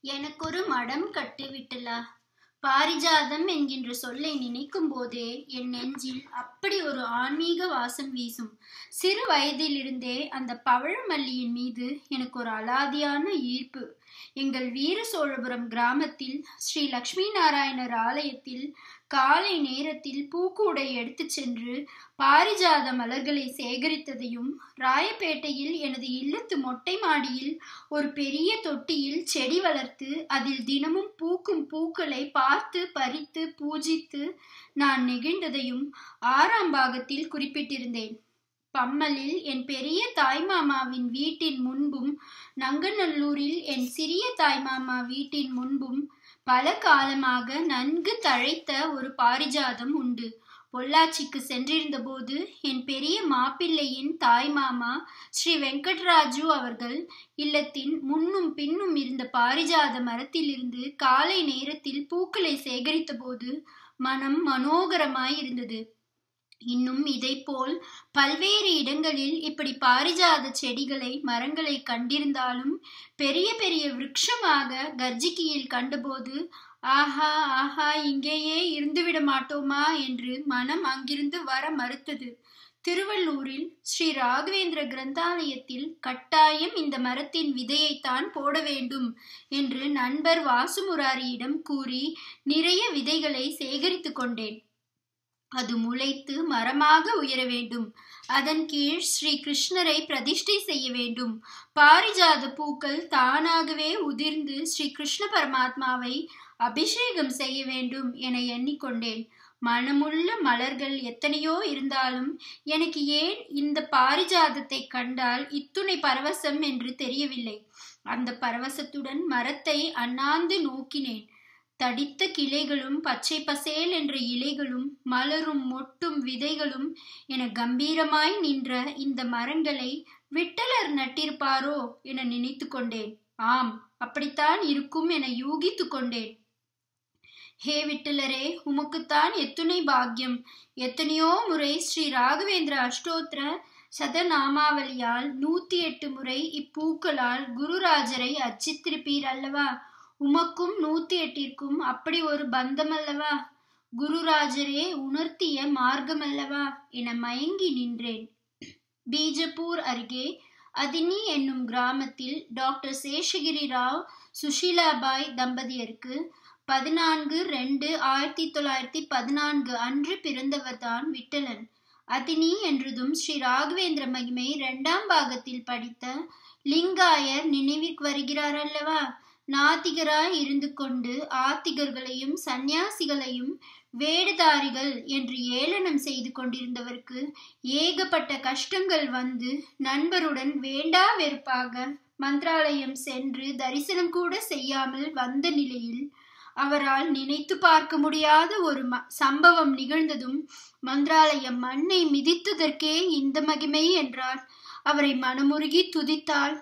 எனக்கொரு மடம் கட்டு விட்டலா பாரிஜாதம் என்கின்ற சொல்லை நினைக்கும் போதே என் நெஞ்சில் அப்படி ஒரு ஆன்மீக வாசம் வீசும் சிறு வயதிலிருந்தே அந்த பவழமல்லியின் மீது எனக்கு ஒரு அலாதியான ஈர்ப்பு எங்கள் வீர சோழபுரம் கிராமத்தில் ஸ்ரீ லக்ஷ்மி நாராயணர் ஆலயத்தில் காலை நேரத்தில் பூக்கூடை எடுத்துச் சென்று பாரிஜாத மலர்களை சேகரித்ததையும் ராயப்பேட்டையில் எனது இல்லத்து மொட்டை மாடியில் ஒரு பெரிய தொட்டியில் செடி வளர்த்து அதில் தினமும் பூக்கும் பூக்களை பார்த்து பறித்து பூஜித்து நான் நெகிழ்ந்ததையும் ஆறாம் பாகத்தில் குறிப்பிட்டிருந்தேன் பம்மலில் என் பெரிய தாய்மாமாவின் வீட்டின் முன்பும் நங்கநல்லூரில் என் சிறிய தாய்மாமா வீட்டின் முன்பும் பல காலமாக நன்கு தழைத்த ஒரு பாரிஜாதம் உண்டு பொள்ளாச்சிக்கு சென்றிருந்த போது என் பெரிய மாப்பிள்ளையின் தாய்மாமா ஸ்ரீ வெங்கட்ராஜு அவர்கள் இல்லத்தின் முன்னும் பின்னும் இருந்த பாரிஜாத மரத்திலிருந்து காலை நேரத்தில் பூக்களை சேகரித்த போது மனம் மனோகரமாய் இருந்தது இன்னும் இதைப்போல் பல்வேறு இடங்களில் இப்படி பாரிஜாத செடிகளை மரங்களை கண்டிருந்தாலும் பெரிய பெரிய விருட்சமாக கர்ஜிக்கியில் கண்டபோது ஆஹா ஆஹா இங்கேயே இருந்துவிட மாட்டோமா என்று மனம் அங்கிருந்து வர மறுத்தது திருவள்ளூரில் ஸ்ரீ ராகவேந்திர கிரந்தாலயத்தில் கட்டாயம் இந்த மரத்தின் விதையைத்தான் போட வேண்டும் என்று நண்பர் வாசுமுராரியிடம் கூறி நிறைய விதைகளை சேகரித்து கொண்டேன் அது முளைத்து மரமாக உயர வேண்டும் அதன் கீழ் ஸ்ரீ கிருஷ்ணரை பிரதிஷ்டை செய்ய வேண்டும் பாரிஜாத பூக்கள் தானாகவே உதிர்ந்து ஸ்ரீ கிருஷ்ண பரமாத்மாவை அபிஷேகம் செய்ய வேண்டும் என எண்ணிக்கொண்டேன் மனமுள்ள மலர்கள் எத்தனையோ இருந்தாலும் எனக்கு ஏன் இந்த பாரிஜாதத்தை கண்டால் இத்துணை பரவசம் என்று தெரியவில்லை அந்த பரவசத்துடன் மரத்தை அண்ணாந்து நோக்கினேன் தடித்த கிளைகளும் பச்சை பசேல் என்ற இலைகளும் மலரும் மொட்டும் விதைகளும் என கம்பீரமாய் நின்ற இந்த மரங்களை விட்டலர் நட்டிருப்பாரோ என நினைத்து கொண்டேன் ஆம் அப்படித்தான் இருக்கும் என யூகித்து கொண்டேன் ஹே விட்டலரே உமக்குத்தான் எத்துணை பாக்கியம் எத்தனையோ முறை ஸ்ரீ ராகவேந்திர அஷ்டோத்திர சதநாமாவளியால் நூத்தி எட்டு முறை இப்பூக்களால் குருராஜரை அச்சித்திருப்பீர் அல்லவா உமக்கும் நூத்தி எட்டிற்கும் அப்படி ஒரு பந்தம் அல்லவா குருராஜரே உணர்த்திய மார்க்கம் அல்லவா என மயங்கி நின்றேன் பீஜப்பூர் அருகே அதினி என்னும் கிராமத்தில் டாக்டர் சேஷகிரி ராவ் சுஷீலாபாய் தம்பதியருக்கு பதினான்கு ரெண்டு ஆயிரத்தி தொள்ளாயிரத்தி பதினான்கு அன்று பிறந்தவர்தான் விட்டலன் அதினி என்றதும் ஸ்ரீ ராகவேந்திர மகிமை இரண்டாம் பாகத்தில் படித்த லிங்காயர் நினைவிற்கு வருகிறார் அல்லவா நாத்திகராய் இருந்து கொண்டு ஆத்திகர்களையும் சந்நியாசிகளையும் வேடுதாரிகள் என்று ஏளனம் செய்து கொண்டிருந்தவருக்கு ஏகப்பட்ட கஷ்டங்கள் வந்து நண்பருடன் வேண்டா வெறுப்பாக மந்திராலயம் சென்று தரிசனம் கூட செய்யாமல் வந்த நிலையில் அவரால் நினைத்து பார்க்க முடியாத ஒரு சம்பவம் நிகழ்ந்ததும் மந்திராலயம் மண்ணை மிதித்ததற்கே இந்த மகிமை என்றார் அவரை மனமுருகி துதித்தாள்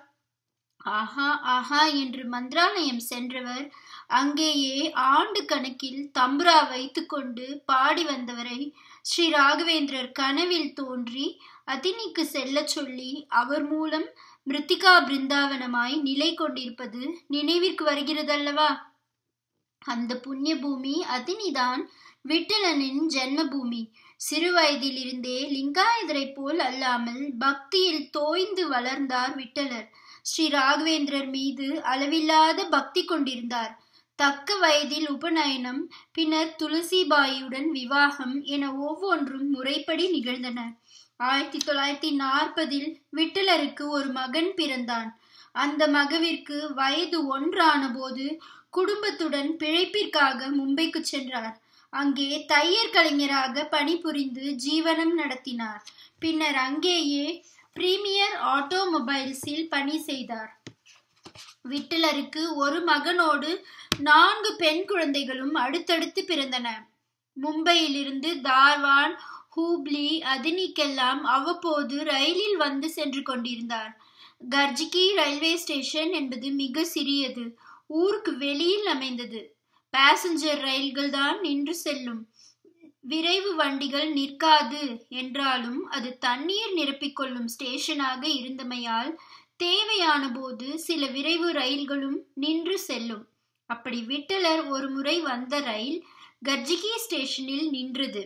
ஆஹா ஆஹா என்று மந்திராலயம் சென்றவர் அங்கேயே ஆண்டு கணக்கில் தம்புரா வைத்துக்கொண்டு பாடி வந்தவரை ஸ்ரீ ராகவேந்திரர் கனவில் தோன்றி அதினிக்கு செல்ல சொல்லி அவர் மூலம் மிருத்திகா பிருந்தாவனமாய் நிலை கொண்டிருப்பது நினைவிற்கு வருகிறதல்லவா அந்த புண்ணிய பூமி அதினிதான் விட்டலனின் ஜென்ம பூமி சிறு வயதிலிருந்தே லிங்காயதரை போல் அல்லாமல் பக்தியில் தோய்ந்து வளர்ந்தார் விட்டலர் ஸ்ரீ ராகவேந்திரர் மீது அளவில்லாத பக்தி கொண்டிருந்தார் தக்க வயதில் உபநயனம் பின்னர் துளசிபாயுடன் விவாகம் என ஒவ்வொன்றும் முறைப்படி நிகழ்ந்தன ஆயிரத்தி தொள்ளாயிரத்தி நாற்பதில் விட்டலருக்கு ஒரு மகன் பிறந்தான் அந்த மகவிற்கு வயது ஒன்றான போது குடும்பத்துடன் பிழைப்பிற்காக மும்பைக்கு சென்றார் அங்கே தையர் கலைஞராக பணிபுரிந்து ஜீவனம் நடத்தினார் பின்னர் அங்கேயே பிரீமியர் ஆட்டோமொபைல்ஸில் பணி செய்தார் விட்டலருக்கு ஒரு மகனோடு நான்கு பெண் குழந்தைகளும் அடுத்தடுத்து பிறந்தன மும்பையிலிருந்து தார்வான் ஹூப்ளி அதினிக்கெல்லாம் அவ்வப்போது ரயிலில் வந்து சென்று கொண்டிருந்தார் கர்ஜிகி ரயில்வே ஸ்டேஷன் என்பது மிக சிறியது ஊருக்கு வெளியில் அமைந்தது பேசஞ்சர் ரயில்கள் தான் நின்று செல்லும் விரைவு வண்டிகள் நிற்காது என்றாலும் அது தண்ணீர் நிரப்பிக்கொள்ளும் ஸ்டேஷனாக இருந்தமையால் தேவையான போது சில விரைவு ரயில்களும் நின்று செல்லும் அப்படி விட்டலர் ஒரு முறை வந்த ரயில் கர்ஜிகி ஸ்டேஷனில் நின்றது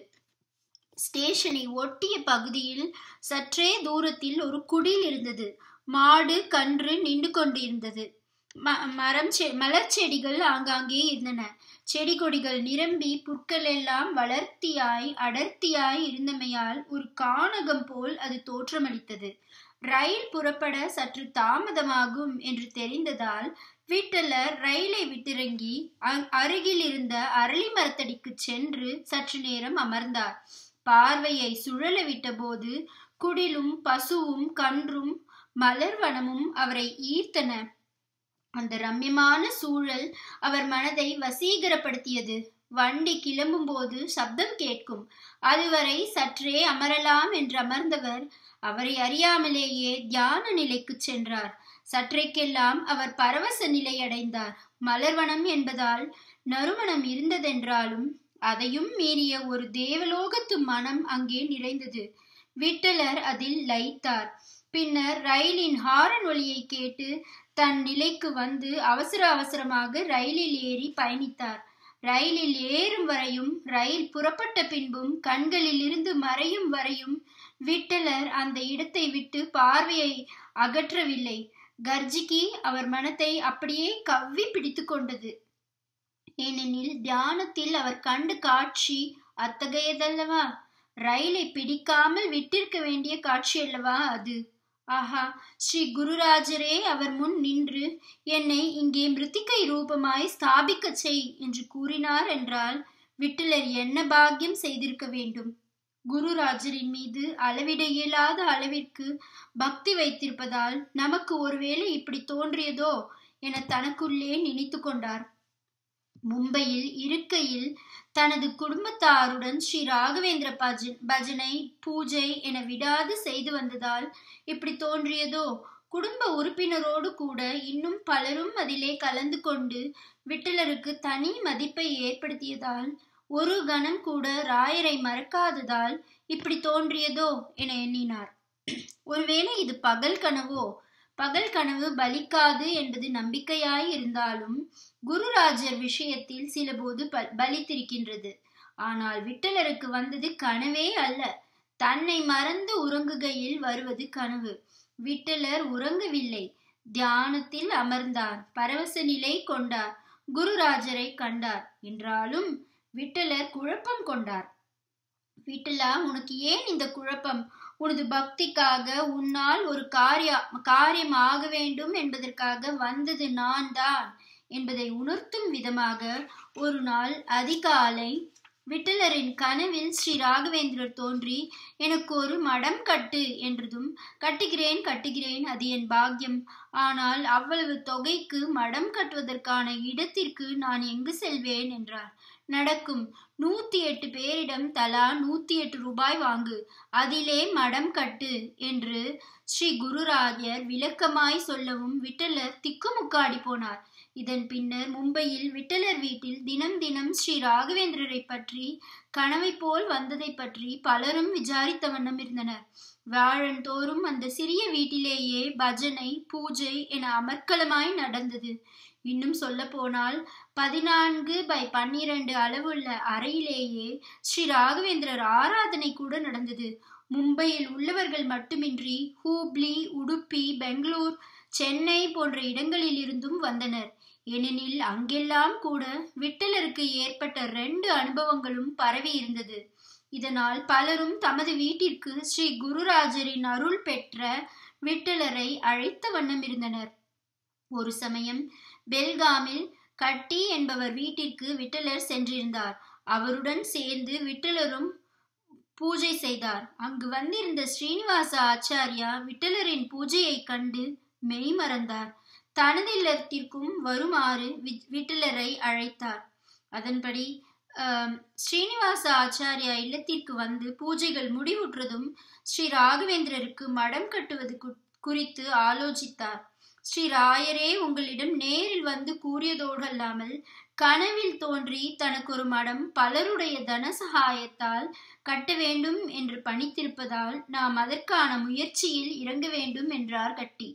ஸ்டேஷனை ஒட்டிய பகுதியில் சற்றே தூரத்தில் ஒரு குடில் இருந்தது மாடு கன்று நின்று கொண்டிருந்தது மரம் செ மலர் செடிகள் ஆங்காங்கே இருந்தன செடி கொடிகள் நிரம்பி புற்கள் எல்லாம் வளர்த்தியாய் அடர்த்தியாய் இருந்தமையால் ஒரு கானகம் போல் அது தோற்றமளித்தது ரயில் புறப்பட சற்று தாமதமாகும் என்று தெரிந்ததால் வீட்டலர் ரயிலை விட்டிறங்கி அருகில் இருந்த அரளி மரத்தடிக்கு சென்று சற்று நேரம் அமர்ந்தார் பார்வையை சுழல விட்டபோது குடிலும் பசுவும் கன்றும் மலர்வனமும் அவரை ஈர்த்தன அந்த ரம்யமான சூழல் அவர் மனதை வசீகரப்படுத்தியது வண்டி கிளம்பும் போது சப்தம் கேட்கும் அதுவரை சற்றே அமரலாம் என்று அமர்ந்தவர் அவரை அறியாமலேயே தியான நிலைக்கு சென்றார் சற்றைக்கெல்லாம் அவர் பரவச நிலை அடைந்தார் மலர்வனம் என்பதால் நறுமணம் இருந்ததென்றாலும் அதையும் மீறிய ஒரு தேவலோகத்து மனம் அங்கே நிறைந்தது விட்டலர் அதில் லைத்தார் பின்னர் ரயிலின் ஹாரன் ஒலியை கேட்டு தன் நிலைக்கு வந்து அவசர அவசரமாக ரயிலில் ஏறி பயணித்தார் ரயிலில் ஏறும் வரையும் ரயில் புறப்பட்ட பின்பும் கண்களில் இருந்து மறையும் வரையும் விட்டலர் அந்த இடத்தை விட்டு பார்வையை அகற்றவில்லை கர்ஜிகி அவர் மனத்தை அப்படியே கவ்வி பிடித்து கொண்டது ஏனெனில் தியானத்தில் அவர் கண்டு காட்சி அத்தகையதல்லவா ரயிலை பிடிக்காமல் விட்டிருக்க வேண்டிய காட்சி அல்லவா அது ஆஹா ஸ்ரீ குருராஜரே அவர் முன் நின்று என்னை இங்கே மிருத்திகை ரூபமாய் ஸ்தாபிக்க செய் என்று கூறினார் என்றால் விட்டலர் என்ன பாக்கியம் செய்திருக்க வேண்டும் குருராஜரின் மீது அளவிட இயலாத அளவிற்கு பக்தி வைத்திருப்பதால் நமக்கு ஒருவேளை இப்படி தோன்றியதோ என தனக்குள்ளே நினைத்து கொண்டார் மும்பையில் இருக்கையில் தனது குடும்பத்தாருடன் ஸ்ரீ ராகவேந்திர பஜன் பஜனை பூஜை என விடாது செய்து வந்ததால் இப்படி தோன்றியதோ குடும்ப உறுப்பினரோடு கூட இன்னும் பலரும் அதிலே கலந்து கொண்டு விட்டலருக்கு தனி மதிப்பை ஏற்படுத்தியதால் ஒரு கணம் கூட ராயரை மறக்காததால் இப்படி தோன்றியதோ என எண்ணினார் ஒருவேளை இது பகல் கனவோ பகல் கனவு பலிக்காது என்பது நம்பிக்கையாய் இருந்தாலும் குருராஜர் விஷயத்தில் சில போது பலித்திருக்கின்றது ஆனால் விட்டலருக்கு வந்தது கனவே அல்ல தன்னை மறந்து உறங்குகையில் வருவது கனவு விட்டலர் உறங்கவில்லை தியானத்தில் அமர்ந்தார் பரவச நிலை கொண்டார் குருராஜரை கண்டார் என்றாலும் விட்டலர் குழப்பம் கொண்டார் விட்டலா உனக்கு ஏன் இந்த குழப்பம் உனது பக்திக்காக உன்னால் ஒரு காரிய காரியம் ஆக வேண்டும் என்பதற்காக வந்தது நான் தான் என்பதை உணர்த்தும் விதமாக ஒரு நாள் அதிகாலை விட்டலரின் கனவில் ஸ்ரீ ராகவேந்திரர் தோன்றி எனக்கு ஒரு மடம் கட்டு என்றதும் கட்டுகிறேன் கட்டுகிறேன் அது என் பாக்கியம் ஆனால் அவ்வளவு தொகைக்கு மடம் கட்டுவதற்கான இடத்திற்கு நான் எங்கு செல்வேன் என்றார் நடக்கும் நூத்தி எட்டு பேரிடம் தலா நூத்தி எட்டு ரூபாய் வாங்கு அதிலே மடம் கட்டு என்று ஸ்ரீ குருராஜர் விளக்கமாய் சொல்லவும் விட்டலர் திக்குமுக்காடி போனார் இதன் பின்னர் மும்பையில் விட்டலர் வீட்டில் தினம் தினம் ஸ்ரீ ராகவேந்திரரை பற்றி கனவை போல் வந்ததை பற்றி பலரும் விசாரித்த வண்ணம் இருந்தனர் வாழந்தோறும் அந்த சிறிய வீட்டிலேயே பஜனை பூஜை என அமர்க்கலமாய் நடந்தது இன்னும் சொல்ல போனால் பதினான்கு பை பன்னிரண்டு அளவுள்ள அறையிலேயே ஸ்ரீ ராகவேந்திரர் ஆராதனை கூட நடந்தது மும்பையில் உள்ளவர்கள் மட்டுமின்றி ஹூப்ளி உடுப்பி பெங்களூர் சென்னை போன்ற இடங்களில் இருந்தும் வந்தனர் ஏனெனில் அங்கெல்லாம் கூட விட்டலருக்கு ஏற்பட்ட ரெண்டு அனுபவங்களும் பரவி இருந்தது இதனால் பலரும் தமது வீட்டிற்கு ஸ்ரீ குருராஜரின் அருள் பெற்ற விட்டலரை அழைத்த வண்ணம் இருந்தனர் ஒரு சமயம் பெல்காமில் கட்டி என்பவர் வீட்டிற்கு விட்டலர் சென்றிருந்தார் அவருடன் சேர்ந்து விட்டலரும் பூஜை செய்தார் அங்கு வந்திருந்த ஸ்ரீனிவாச ஆச்சாரியா விட்டலரின் பூஜையை கண்டு மெய்மறந்தார் தனது இல்லத்திற்கும் வருமாறு விட்டலரை அழைத்தார் அதன்படி ஸ்ரீனிவாச ஆச்சாரியா இல்லத்திற்கு வந்து பூஜைகள் முடிவுற்றதும் ஸ்ரீ ராகவேந்திரருக்கு மடம் கட்டுவது குறித்து ஆலோசித்தார் ஸ்ரீ ராயரே உங்களிடம் நேரில் வந்து கூறியதோடு அல்லாமல் கனவில் தோன்றி தனக்கு ஒரு மடம் பலருடைய தன சகாயத்தால் கட்ட வேண்டும் என்று பணித்திருப்பதால் நாம் அதற்கான முயற்சியில் இறங்க வேண்டும் என்றார் கட்டி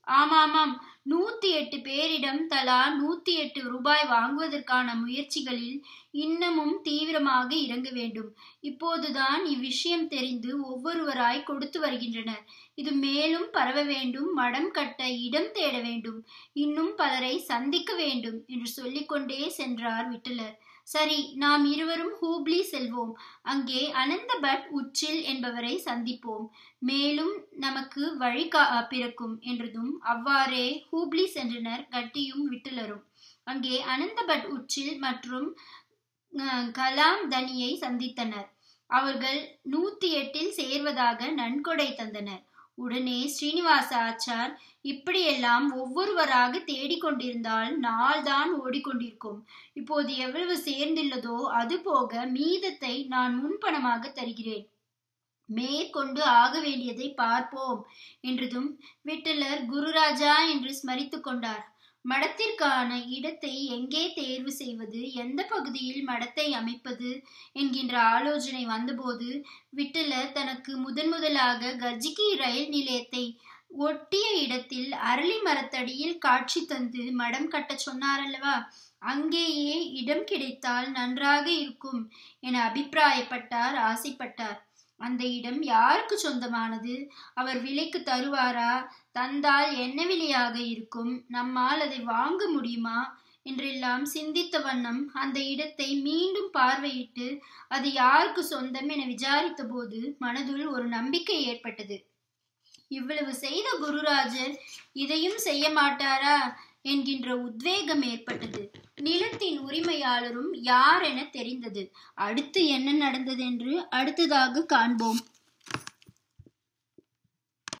ஆமாமாம் நூத்தி எட்டு பேரிடம் தலா நூத்தி எட்டு ரூபாய் வாங்குவதற்கான முயற்சிகளில் இன்னமும் தீவிரமாக இறங்க வேண்டும் இப்போதுதான் இவ்விஷயம் தெரிந்து ஒவ்வொருவராய் கொடுத்து வருகின்றனர் இது மேலும் பரவ வேண்டும் மடம் கட்ட இடம் தேட வேண்டும் இன்னும் பலரை சந்திக்க வேண்டும் என்று சொல்லிக்கொண்டே சென்றார் விட்டலர் சரி நாம் இருவரும் ஹூப்ளி செல்வோம் அங்கே அனந்த பட் உச்சில் என்பவரை சந்திப்போம் மேலும் நமக்கு வழி பிறக்கும் என்றதும் அவ்வாறே ஹூப்ளி சென்றனர் கட்டியும் விட்டலரும் அங்கே அனந்த பட் உச்சில் மற்றும் கலாம் தனியை சந்தித்தனர் அவர்கள் நூத்தி எட்டில் சேர்வதாக நன்கொடை தந்தனர் உடனே ஸ்ரீனிவாச ஆச்சார் இப்படியெல்லாம் ஒவ்வொருவராக தேடிக்கொண்டிருந்தால் நாள்தான் ஓடிக்கொண்டிருக்கும் இப்போது எவ்வளவு சேர்ந்துள்ளதோ அது போக மீதத்தை நான் முன்பணமாக தருகிறேன் மேற்கொண்டு ஆக வேண்டியதை பார்ப்போம் என்றதும் விட்டலர் குருராஜா என்று ஸ்மரித்து கொண்டார் மடத்திற்கான இடத்தை எங்கே தேர்வு செய்வது எந்த பகுதியில் மடத்தை அமைப்பது என்கின்ற ஆலோசனை வந்தபோது விட்டலர் தனக்கு முதன் முதலாக கர்ஜிகி ரயில் நிலையத்தை ஒட்டிய இடத்தில் அரளி மரத்தடியில் காட்சி தந்து மடம் கட்ட சொன்னாரல்லவா அங்கேயே இடம் கிடைத்தால் நன்றாக இருக்கும் என அபிப்பிராயப்பட்டார் ஆசைப்பட்டார் அந்த இடம் யாருக்கு சொந்தமானது அவர் விலைக்கு தருவாரா தந்தால் என்ன விலையாக இருக்கும் நம்மால் அதை வாங்க முடியுமா என்றெல்லாம் சிந்தித்த வண்ணம் அந்த இடத்தை மீண்டும் பார்வையிட்டு அது யாருக்கு சொந்தம் என விசாரித்த போது மனதுள் ஒரு நம்பிக்கை ஏற்பட்டது இவ்வளவு செய்த குருராஜர் இதையும் செய்ய மாட்டாரா என்கின்ற உத்வேகம் ஏற்பட்டது நிலத்தின் உரிமையாளரும் யார் என தெரிந்தது அடுத்து என்ன நடந்ததென்று அடுத்ததாக காண்போம்